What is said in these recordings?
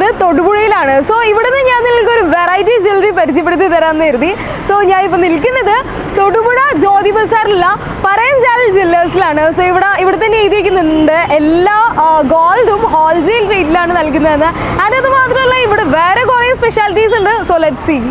തൊടുപുഴയിലാണ് so ഇവിടുന്ന് ഞാൻ നിങ്ങൾക്ക് ഒരു വെറൈറ്റി ജ്വല്ലറി പരിചയപ്പെടുത്തി തരാമെന്ന് കരുതി സോ ഞാൻ ഇപ്പോൾ നിൽക്കുന്നത് തൊടുപുഴ ജ്യോതി ബസാറിലുള്ള പറയൻചാൽ ജ്വല്ലേഴ്സിലാണ് സോ ഇവിടെ ഇവിടെ തന്നെ എഴുതിയിരിക്കുന്നുണ്ട് എല്ലാ ഗോൾഡും ഹോൾസെയിൽ റേറ്റിലാണ് നൽകുന്നതെന്ന് and അത് മാത്രമല്ല ഇവിടെ വേറെ കുറേ സ്പെഷ്യാലിറ്റീസ് ഉണ്ട് സോ ലെറ്റ് സി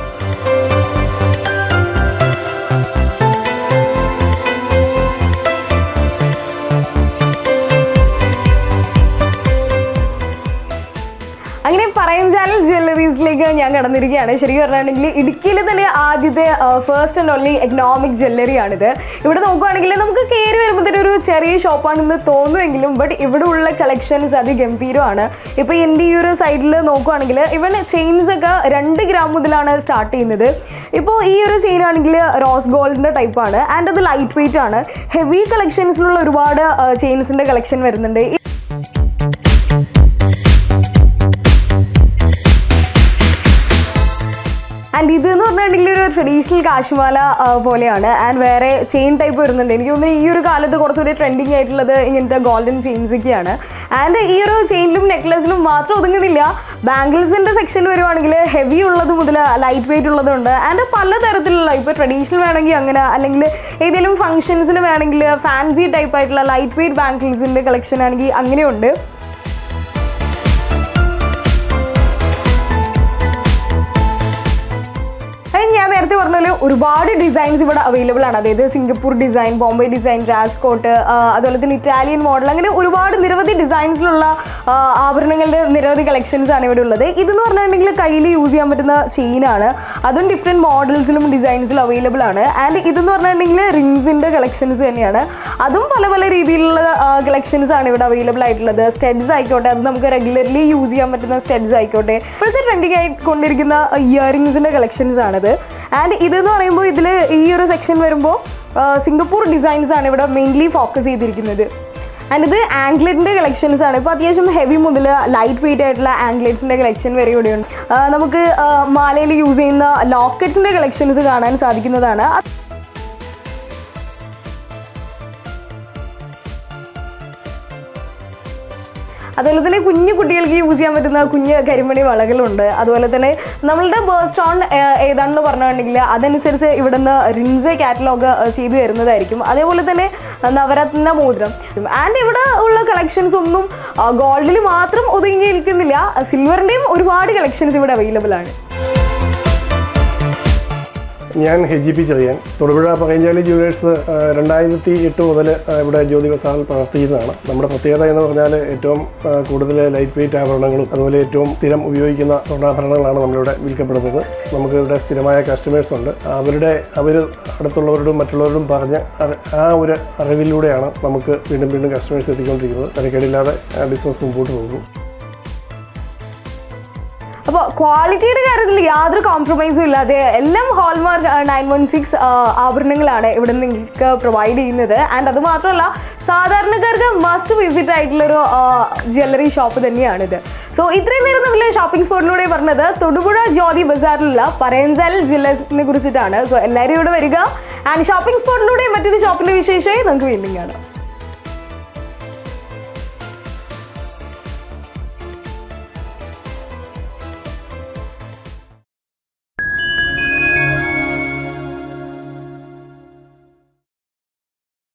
അങ്ങനെ പറയഞ്ചാലൽ ജ്വല്ലറീസിലേക്ക് ഞാൻ കടന്നിരിക്കുകയാണ് ശരിക്കും പറഞ്ഞിട്ടുണ്ടെങ്കിൽ ഇടുക്കിയിൽ തന്നെ ആദ്യത്തെ ഫസ്റ്റ് ആൻഡ് ഓൺലി എക്കണോമിക് ജ്വല്ലറിയാണിത് ഇവിടെ നോക്കുവാണെങ്കിൽ നമുക്ക് കയറി വരുമ്പോൾ തന്നെ ഒരു ചെറിയ ഷോപ്പാണെന്ന് തോന്നുമെങ്കിലും ബട്ട് ഇവിടെ ഉള്ള കളക്ഷൻസ് അതിഗംഭീരമാണ് ഇപ്പോൾ എൻ്റെ ഈ ഒരു സൈഡിൽ നോക്കുവാണെങ്കിൽ ഇവൻ ചെയിൻസ് ഒക്കെ രണ്ട് ഗ്രാം മുതലാണ് സ്റ്റാർട്ട് ചെയ്യുന്നത് ഇപ്പോൾ ഈ ഒരു ചെയിൻ ആണെങ്കിൽ റോസ് ഗോൾഡിൻ്റെ ടൈപ്പാണ് ആൻഡ് അത് ലൈറ്റ് വെയിറ്റ് ആണ് ഹെവി കളക്ഷൻസിലുള്ള ഒരുപാട് ചെയിൻസിൻ്റെ കളക്ഷൻ വരുന്നുണ്ട് ആൻഡ് ഇത് എന്ന് പറഞ്ഞിട്ടുണ്ടെങ്കിൽ ഒരു ട്രഡീഷണൽ കാശുമാല ആ, പോലെയാണ് ആൻഡ് വേറെ ചെയിൻ ടൈപ്പ് വരുന്നുണ്ട് എനിക്ക് തോന്നുന്നു ഈ ഒരു കാലത്ത് കുറച്ചുകൂടി ട്രെൻഡിങ് ആയിട്ടുള്ളത് ഇങ്ങനത്തെ ഗോൾഡൻ ചെയിൻസ് ഒക്കെയാണ് ആൻഡ് ഈ ഒരു ചെയിനിലും നെക്ലസിലും മാത്രം ഒതുങ്ങുന്നില്ല ബാംഗിൾസിൻ്റെ സെക്ഷൻ വരുവാണെങ്കിൽ ഹെവി ഉള്ളത് മുതൽ ലൈറ്റ് വെയിറ്റ് ഉള്ളതുണ്ട് ആൻഡ് പലതരത്തിലുള്ള ഇപ്പോൾ ട്രഡീഷണൽ വേണമെങ്കിൽ അങ്ങനെ അല്ലെങ്കിൽ ഏതെങ്കിലും ഫംഗ്ഷൻസിന് വേണമെങ്കിൽ ഫാൻസി ടൈപ്പ് ആയിട്ടുള്ള ലൈറ്റ് വെയിറ്റ് ബാംഗിൾസിൻ്റെ കളക്ഷൻ ആണെങ്കിൽ അങ്ങനെയുണ്ട് അത് ഞാൻ നേരത്തെ പറഞ്ഞ പോലെ ഒരുപാട് ഡിസൈൻസ് ഇവിടെ അവൈലബിൾ ആണ് അതായത് Singapore design Bombay design Rajkot ആ, അതുപോലെ തന്നെ ഇറ്റാലിയൻ മോഡൽ അങ്ങനെ ഒരുപാട് നിരവധി ഡിസൈൻസിലുള്ള ആ, ആഭരണങ്ങളുടെ നിരവധി കളക്ഷൻസ് ആണ് ഇവിടെ ഉള്ളത് ഇതെന്ന് പറഞ്ഞിട്ടുണ്ടെങ്കിൽ കയ്യിൽ യൂസ് ചെയ്യാൻ പറ്റുന്ന ചെയിനാണ് അതും ഡിഫറെൻറ്റ് മോഡൽസിലും ഡിസൈൻസിലും അവൈലബിൾ ആണ് ആൻഡ് ഇതെന്ന് പറഞ്ഞിട്ടുണ്ടെങ്കിൽ റിങ്സിൻ്റെ കളക്ഷൻസ് തന്നെയാണ് അതും പല പല രീതിയിലുള്ള കളക്ഷൻസ് ആണ് ഇവിടെ അവൈലബിൾ ആയിട്ടുള്ളത് സ്റ്റെഡ്സ് ആയിക്കോട്ടെ അത് നമുക്ക് റെഗുലർലി യൂസ് ചെയ്യാൻ പറ്റുന്ന സ്റ്റെഡ്സ് ആയിക്കോട്ടെ ഇപ്പോഴത്തെ ട്രെൻഡിങ് ആയിക്കൊണ്ടിരിക്കുന്ന ഇയറിങ്സിൻ്റെ കളക്ഷൻസ് ആണിത് ആൻഡ് ഇതെന്ന് പറയുമ്പോൾ ഇതിൽ ഈ ഒരു സെക്ഷൻ വരുമ്പോൾ സിംഗപ്പൂർ ഡിസൈൻസ് ആണ് ഇവിടെ മെയിൻലി ഫോക്കസ് ചെയ്തിരിക്കുന്നത് ആൻഡ് ഇത് ആംഗ്ലറ്റിൻ്റെ കളക്ഷൻസ് ആണ് ഇപ്പോൾ അത്യാവശ്യം ഹെവി മുതൽ ലൈറ്റ് വെയിറ്റ് ആയിട്ടുള്ള ആംഗ്ലറ്റ്സിൻ്റെ കളക്ഷൻ വരെ ഇവിടെയുണ്ട് ആ, നമുക്ക് മാലയിൽ യൂസ് ചെയ്യുന്ന ലോക്കറ്റ്സിൻ്റെ കളക്ഷൻസ് കാണാൻ സാധിക്കുന്നതാണ് അതുപോലെ തന്നെ കുഞ്ഞു കുട്ടികൾക്ക് യൂസ് ചെയ്യാൻ പറ്റുന്ന കുഞ്ഞ് കരിമണി വളകളുണ്ട് അതുപോലെ തന്നെ നമ്മളുടെ ബേസ്റ്റ് ഓൺ ഏതാണെന്ന് പറഞ്ഞിട്ടുണ്ടെങ്കിൽ അതനുസരിച്ച് ഇവിടുന്ന് റിൻസ് കാറ്റലോഗ് ചെയ്തു തരുന്നതായിരിക്കും അതേപോലെ തന്നെ നവരത്ന മോതിരം ആൻഡ് ഇവിടെ ഉള്ള കളക്ഷൻസ് ഒന്നും ഗോൾഡിൽ മാത്രം ഒതുങ്ങി നിൽക്കുന്നില്ല സിൽവറിൻ്റെയും ഒരുപാട് കളക്ഷൻസ് ഇവിടെ അവൈലബിൾ ആണ് ഞാൻ ഹെജി പി ചെറിയാൻ തൊടുപുഴ പകഞ്ചാലി ജുവലേഴ്സ് ആ, രണ്ടായിരത്തി എട്ട് മുതൽ ആ, ഇവിടെ ജ്യോതി ബസാറിൽ പ്രവർത്തിക്കുന്നതാണ് നമ്മുടെ പ്രത്യേകത എന്ന് പറഞ്ഞാൽ ഏറ്റവും ആ, കൂടുതൽ ലൈറ്റ് വെയിറ്റ് ആഭരണങ്ങളും അതുപോലെ ഏറ്റവും സ്ഥിരം ഉപയോഗിക്കുന്ന സ്വർണ്ണാഭരണങ്ങളാണ് നമ്മളിവിടെ വിൽക്കപ്പെടുന്നത് നമുക്ക് ഇവിടെ സ്ഥിരമായ കസ്റ്റമേഴ്സ് ഉണ്ട് അവരുടെ അവർ അടുത്തുള്ളവരോടും മറ്റുള്ളവരോടും പറഞ്ഞ് അറി- ആ ഒരു അറിവിലൂടെയാണ് നമുക്ക് വീണ്ടും വീണ്ടും കസ്റ്റമേഴ്സ് എത്തിക്കൊണ്ടിരിക്കുന്നത് തിരക്കേടില്ലാതെ ബിസിനസ് മുമ്പോട്ട് പോകുന്നു അപ്പോൾ ക്വാളിറ്റിയുടെ കാര്യത്തിൽ യാതൊരു കോംപ്രമൈസും ഇല്ലാതെ എല്ലാം ഹോൾമാർക്ക് നയൻ വൺ സിക്സ് ആഭരണങ്ങളാണ് ഇവിടെ നിങ്ങൾക്ക് പ്രൊവൈഡ് ചെയ്യുന്നത് ആൻഡ് അത് മാത്രമല്ല സാധാരണക്കാർക്ക് മസ്റ്റ് വിസിറ്റ് ആയിട്ടുള്ളൊരു ജ്വല്ലറി ഷോപ്പ് തന്നെയാണിത് സോ ഇത്രയും നേരം നമ്മൾ ഷോപ്പിംഗ് സ്പോട്ടിലൂടെ പറഞ്ഞത് തൊടുപുഴ ജ്യോതി ബസാറിലുള്ള പറയൻസൽ ജ്വല്ലേഴ്സിനെ കുറിച്ചിട്ടാണ് സോ എല്ലാവരും ഇവിടെ വരിക ആൻഡ് ഷോപ്പിംഗ് സ്പോട്ടിലൂടെ മറ്റൊരു ഷോപ്പിൻ്റെ വിശേഷമായി നമുക്ക് വീണ്ടും കാണാം